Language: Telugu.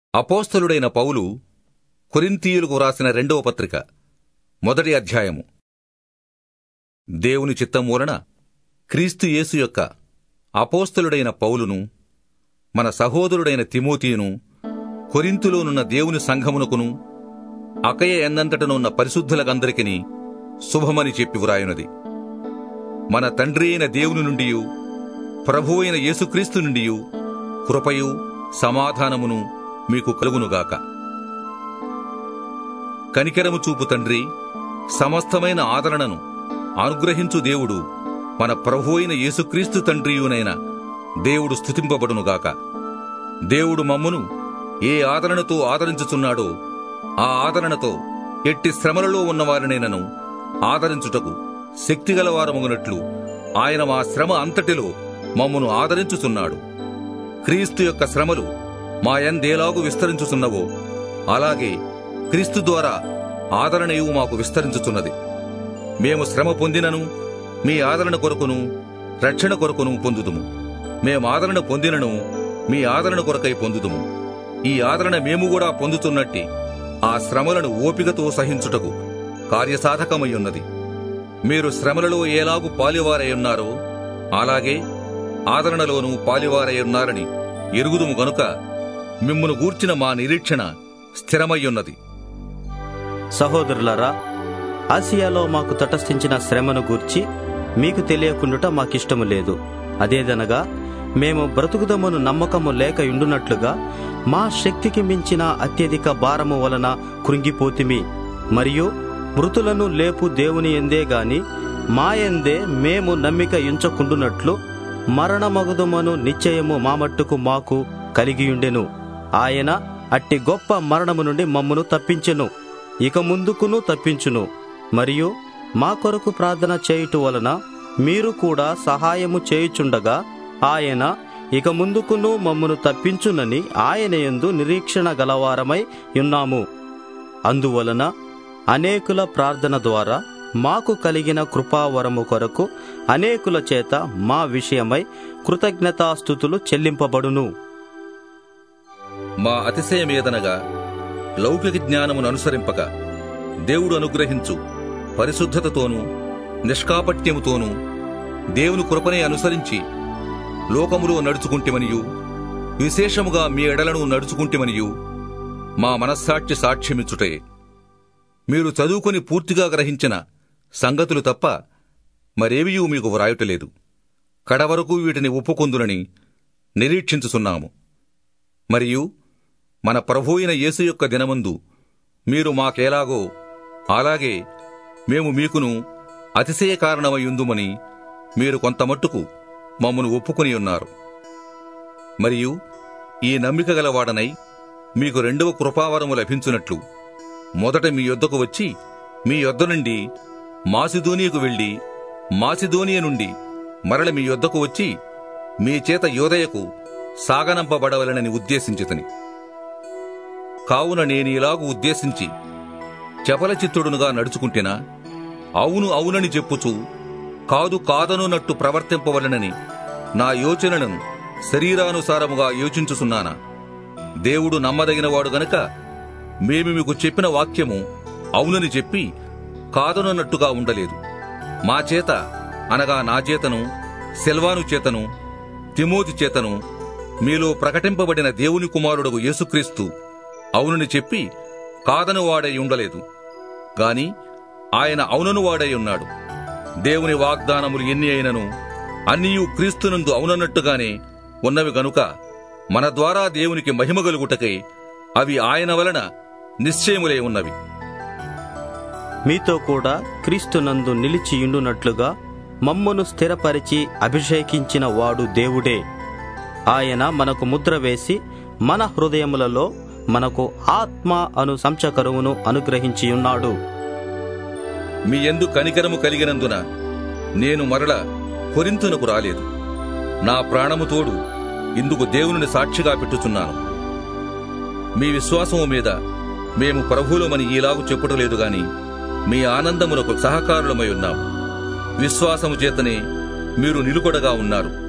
అపోస్తలుడైన పౌలు కొరింథీయులకు వ్రాసిన రెండవ పత్రిక మొదటి అధ్యాయము దేవుని చిత్తం వలన క్రీస్తు యేసు యొక్క అపోస్తలుడైన పౌలును మన సహోదరుడైన తిమోతియును కొరింతులోనున్న దేవుని సంఘమునకును అకయ ఎన్నంతటనున్న పరిశుద్ధులకందరికీ శుభమని చెప్పి వ్రాయునది మన తండ్రి అయిన దేవుని నుండి ప్రభు అయిన యేసుక్రీస్తు నుండి కృపయు సమాధానమును మీకు కలుగునుగాక కనికెరము చూపు తండ్రి సమస్తమైన ఆదరణను అనుగ్రహించు దేవుడు మన ప్రభు అయిన యేసుక్రీస్తు తండ్రియునైన దేవుడు స్తుతింపబడునుగాక దేవుడు మమ్మును ఏ ఆదరణతో ఆదరించుచున్నాడో ఆ ఆదరణతో ఎట్టి శ్రమలలో ఉన్నవారినైనను ఆదరించుటకు శక్తిగలవారమగునట్లు ఆయన మా శ్రమ అంతటిలో మమ్మను ఆదరించుచున్నాడు క్రీస్తు యొక్క శ్రమలు మా ఎందేలాగు విస్తరించుచున్నవో అలాగే క్రీస్తు ద్వారా ఆదరణయు మాకు విస్తరించుచున్నది మేము శ్రమ పొందినను మీ ఆదరణ కొరకును రక్షణ కొరకును పొందుదుము మేము ఆదరణ పొందినను మీ ఆదరణ కొరకై పొందుదుము ఈ ఆదరణ మేము కూడా పొందుతున్నట్టి ఆ శ్రమలను ఓపికతో సహించుటకు కార్యసాధకమై ఉన్నది మీరు శ్రమలలో ఏలాగు పాలివారై ఉన్నారో అలాగే ఆదరణలోనూ పాలివారై ఉన్నారని ఎరుగుదుము గనుక మిమ్మును గూర్చిన మా నిరీక్షణ స్థిరమయ్యున్నది సహోదరులారా ఆసియాలో మాకు తటస్థించిన శ్రమను గూర్చి మీకు తెలియకుండుట మాకిష్టము లేదు అదేదనగా మేము బ్రతుకుదమును నమ్మకము లేక ఉండునట్లుగా మా శక్తికి మించిన అత్యధిక భారము వలన కృంగిపోతిమి మరియు మృతులను లేపు దేవుని ఎందే గాని మా ఎందే మేము నమ్మిక ఎంచకుండునట్లు మరణమగుదమను నిశ్చయము మా మట్టుకు మాకు కలిగియుండెను ఆయన అట్టి గొప్ప మరణము నుండి మమ్మను తప్పించెను ఇక ముందుకును తప్పించును మరియు మా కొరకు ప్రార్థన చేయుట వలన మీరు కూడా సహాయము చేయుచుండగా ఆయన ఇక ముందుకును మమ్మను తప్పించునని ఆయన యందు నిరీక్షణ గలవారమై ఉన్నాము అందువలన అనేకుల ప్రార్థన ద్వారా మాకు కలిగిన కృపావరము కొరకు అనేకుల చేత మా విషయమై కృతజ్ఞతాస్థుతులు చెల్లింపబడును మా అతిశయమేదనగా లౌకిక జ్ఞానమును అనుసరింపక దేవుడు అనుగ్రహించు పరిశుద్ధతతోనూ నిష్కాపట్యముతోనూ దేవుని కృపనే అనుసరించి లోకములో నడుచుకుంటేమనియు విశేషముగా మీ ఎడలను నడుచుకుంటేమనియు మా మనస్సాక్షి సాక్ష్యమిచ్చుటే మీరు చదువుకొని పూర్తిగా గ్రహించిన సంగతులు తప్ప మరేవియూ మీకు వ్రాయుటలేదు కడవరకు వీటిని ఒప్పుకొందునని నిరీక్షించుచున్నాము మరియు మన ప్రభు అయిన యేసు యొక్క దినమందు మీరు మాకేలాగో అలాగే మేము మీకును అతిశయ కారణమయ్యుందుమని మీరు కొంతమట్టుకు మమ్మను ఒప్పుకొని ఉన్నారు మరియు ఈ నమ్మిక గలవాడనై మీకు రెండవ కృపావరము లభించునట్లు మొదట మీ యొద్దకు వచ్చి మీ యొద్ద నుండి మాసిదోనియకు వెళ్లి మాసిదోనియ నుండి మరల మీ యొద్దకు వచ్చి మీ చేత యోదయకు సాగనంపబడవలనని ఉద్దేశించితని కావున నేను ఇలాగు ఉద్దేశించి చపలచిత్తుడునుగా నడుచుకుంటేనా అవును అవునని చెప్పుచు కాదు కాదనున్నట్టు ప్రవర్తింపవలనని నా యోచనలను శరీరానుసారముగా యోచించుచున్నానా దేవుడు నమ్మదగినవాడు గనుక మేము మీకు చెప్పిన వాక్యము అవునని చెప్పి కాదనున్నట్టుగా ఉండలేదు మా చేత అనగా నా చేతను సెల్వాను చేతను తిమోతి చేతను మీలో ప్రకటింపబడిన దేవుని కుమారుడు యేసుక్రీస్తు అవునని చెప్పి కాదను వాడై ఉండలేదు గాని ఆయన అవునను వాడై ఉన్నాడు దేవుని వాగ్దానములు ఎన్ని అయినను అన్నియు క్రీస్తునందు అవునన్నట్టుగానే ఉన్నవి గనుక మన ద్వారా దేవునికి మహిమ కలుగుటకై అవి ఆయన వలన నిశ్చయములై ఉన్నవి మీతో కూడా క్రీస్తునందు నిలిచియుండునట్లుగా మమ్మను స్థిరపరిచి అభిషేకించిన వాడు దేవుడే ఆయన మనకు ముద్ర వేసి మన హృదయములలో మనకు ఆత్మ అను సంచకరువును అనుగ్రహించియున్నాడు మీ ఎందు కనికరము కలిగినందున నేను మరల కొరింతునకు రాలేదు నా ప్రాణము తోడు ఇందుకు దేవుని సాక్షిగా పెట్టుచున్నాను మీ విశ్వాసము మీద మేము ప్రభువులమని ఈలాగు చెప్పుటలేదు గాని మీ ఆనందమునకు సహకారులమై ఉన్నాము విశ్వాసము చేతనే మీరు నిలుకొడగా ఉన్నారు